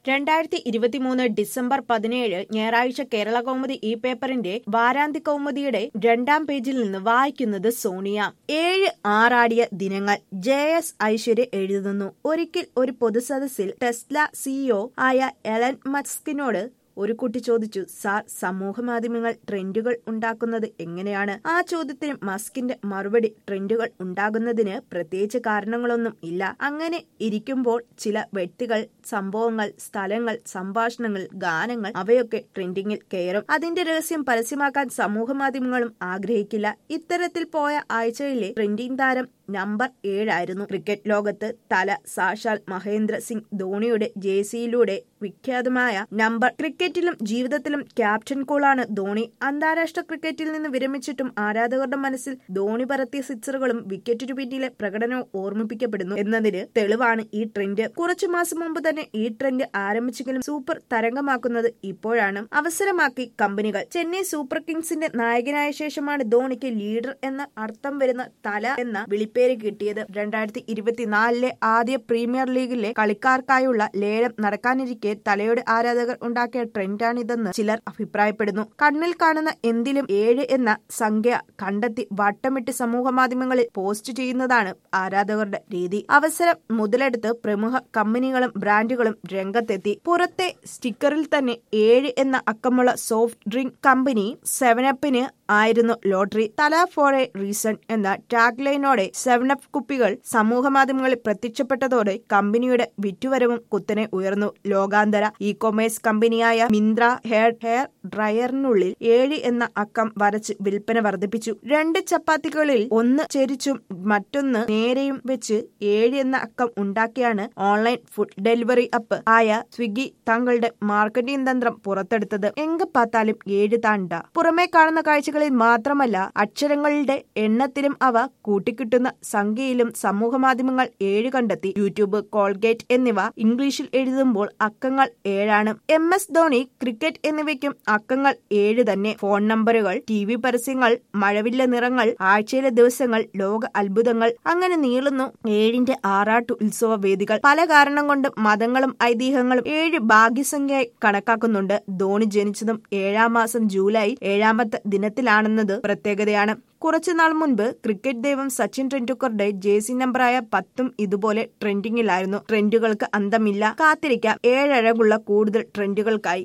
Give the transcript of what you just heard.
രണ്ടായിരത്തി ഇരുപത്തിമൂന്ന് ഡിസംബർ പതിനേഴ് ഞായറാഴ്ച കേരള കൗമുദി ഈ പേപ്പറിന്റെ വാരാന്ത്യ കൗമുദിയുടെ രണ്ടാം പേജിൽ നിന്ന് വായിക്കുന്നത് സോണിയ ഏഴ് ആറാടിയ ദിനങ്ങൾ ജെ എസ് ഐശ്വര്യ എഴുതുന്നു ഒരിക്കൽ ഒരു പൊതുസദസ്സിൽ ടെസ്ല സിഇഒ ആയ എലൻ മസ്കിനോട് ഒരു കുട്ടി ചോദിച്ചു സാർ സമൂഹ മാധ്യമങ്ങൾ ട്രെൻഡുകൾ ഉണ്ടാക്കുന്നത് എങ്ങനെയാണ് ആ ചോദ്യത്തിന് മസ്കിന്റെ മറുപടി ട്രെൻഡുകൾ ഉണ്ടാകുന്നതിന് പ്രത്യേകിച്ച് കാരണങ്ങളൊന്നും ഇല്ല അങ്ങനെ ഇരിക്കുമ്പോൾ ചില വ്യക്തികൾ സംഭവങ്ങൾ സ്ഥലങ്ങൾ സംഭാഷണങ്ങൾ ഗാനങ്ങൾ അവയൊക്കെ ട്രെൻഡിങ്ങിൽ കയറും അതിന്റെ രഹസ്യം പരസ്യമാക്കാൻ സമൂഹ മാധ്യമങ്ങളും ആഗ്രഹിക്കില്ല ഇത്തരത്തിൽ പോയ ആഴ്ചയിലെ ട്രെൻഡിംഗ് താരം നമ്പർ ഏഴായിരുന്നു ക്രിക്കറ്റ് ലോകത്ത് തല സാക്ഷാൽ മഹേന്ദ്ര സിംഗ് ധോണിയുടെ ജേസിയിലൂടെ വിഖ്യാതമായ നമ്പർ ക്രിക്കറ്റിലും ജീവിതത്തിലും ക്യാപ്റ്റൻ കൂളാണ് ധോണി അന്താരാഷ്ട്ര ക്രിക്കറ്റിൽ നിന്ന് വിരമിച്ചിട്ടും ആരാധകരുടെ മനസ്സിൽ ധോണി പറത്തിയ സിക്സറുകളും വിക്കറ്റിനു പിന്നിലെ പ്രകടനവും ഓർമ്മിപ്പിക്കപ്പെടുന്നു എന്നതിന് തെളിവാണ് ഈ ട്രെൻഡ് കുറച്ചു മാസം മുമ്പ് തന്നെ ഈ ട്രെൻഡ് ആരംഭിച്ചെങ്കിലും സൂപ്പർ തരംഗമാക്കുന്നത് ഇപ്പോഴാണ് അവസരമാക്കി കമ്പനികൾ ചെന്നൈ സൂപ്പർ കിങ്സിന്റെ നായകനായ ശേഷമാണ് ധോണിക്ക് ലീഡർ എന്ന അർത്ഥം വരുന്ന തല എന്ന വിളിപ്പേര് കിട്ടിയത് രണ്ടായിരത്തി ഇരുപത്തിനാലിലെ ആദ്യ പ്രീമിയർ ലീഗിലെ കളിക്കാർക്കായുള്ള ലേലം നടക്കാനിരിക്കെ തലയുടെ ആരാധകർ ഉണ്ടാക്കിയ ട്രെൻഡാണിതെന്ന് ചിലർ അഭിപ്രായപ്പെടുന്നു കണ്ണിൽ കാണുന്ന എന്തിലും ഏഴ് എന്ന സംഖ്യ കണ്ടെത്തി വട്ടമിട്ട് സമൂഹ മാധ്യമങ്ങളിൽ പോസ്റ്റ് ചെയ്യുന്നതാണ് ആരാധകരുടെ രീതി അവസരം മുതലെടുത്ത് പ്രമുഖ കമ്പനികളും ബ്രാൻഡുകളും രംഗത്തെത്തി പുറത്തെ സ്റ്റിക്കറിൽ തന്നെ ഏഴ് എന്ന അക്കമുള്ള സോഫ്റ്റ് ഡ്രിങ്ക് കമ്പനി സെവനപ്പിന് ആയിരുന്നു ലോട്ടറി തല ഫോർ എ റീസൺ എന്ന ടാഗ് ലൈനോടെ സെവനപ്പ് കുപ്പികൾ സമൂഹ മാധ്യമങ്ങളിൽ പ്രത്യക്ഷപ്പെട്ടതോടെ കമ്പനിയുടെ വിറ്റുവരവും കുത്തനെ ഉയർന്നു ലോകാന്തര ഇ കൊമേഴ്സ് കമ്പനിയായ മിന്ത്ര ഹെയർ ഹെയർ ഡ്രയറിനുള്ളിൽ ഏഴ് എന്ന അക്കം വരച്ച് വിൽപ്പന വർദ്ധിപ്പിച്ചു രണ്ട് ചപ്പാത്തികളിൽ ഒന്ന് ചെരിച്ചും മറ്റൊന്ന് നേരെയും വെച്ച് ഏഴ് എന്ന അക്കം ഉണ്ടാക്കിയാണ് ഓൺലൈൻ ഫുഡ് ഡെലിവറി അപ്പ് ആയ സ്വിഗ്ഗി തങ്ങളുടെ മാർക്കറ്റിംഗ് തന്ത്രം പുറത്തെടുത്തത് എങ്ക പാത്താലും ഏഴ് താണ്ട പുറമേ കാണുന്ന കാഴ്ചകളിൽ മാത്രമല്ല അക്ഷരങ്ങളുടെ എണ്ണത്തിലും അവ കൂട്ടിക്കിട്ടുന്ന സംഖ്യയിലും സമൂഹ മാധ്യമങ്ങൾ ഏഴ് കണ്ടെത്തി യൂട്യൂബ് കോൾഗേറ്റ് എന്നിവ ഇംഗ്ലീഷിൽ എഴുതുമ്പോൾ അക്കങ്ങൾ ഏഴാണ് എം എസ് ധോണി ക്രിക്കറ്റ് എന്നിവയ്ക്കും അക്കങ്ങൾ ഏഴ് തന്നെ ഫോൺ നമ്പറുകൾ ടി വി പരസ്യങ്ങൾ മഴവില്ല നിറങ്ങൾ ആഴ്ചയിലെ ദിവസങ്ങൾ ലോക അത്ഭുതങ്ങൾ അങ്ങനെ നീളുന്നു ഏഴിന്റെ ആറാട്ട് ഉത്സവ വേദികൾ പല കാരണം കൊണ്ട് മതങ്ങളും ഐതിഹ്യങ്ങളും ഏഴ് ഭാഗ്യസംഖ്യയായി കണക്കാക്കുന്നുണ്ട് ധോണി ജനിച്ചതും ഏഴാം മാസം ജൂലൈ ഏഴാമത്തെ ദിനത്തിലാണെന്നത് പ്രത്യേകതയാണ് കുറച്ചുനാൾ മുൻപ് ക്രിക്കറ്റ് ദൈവം സച്ചിൻ ടെണ്ടുൽക്കറുടെ ജേസി നമ്പറായ പത്തും ഇതുപോലെ ട്രെൻഡിങ്ങിലായിരുന്നു ട്രെൻഡുകൾക്ക് അന്തമില്ല കാത്തിരിക്കാം ഏഴഴകുള്ള കൂടുതൽ ട്രെൻഡുകൾക്കായി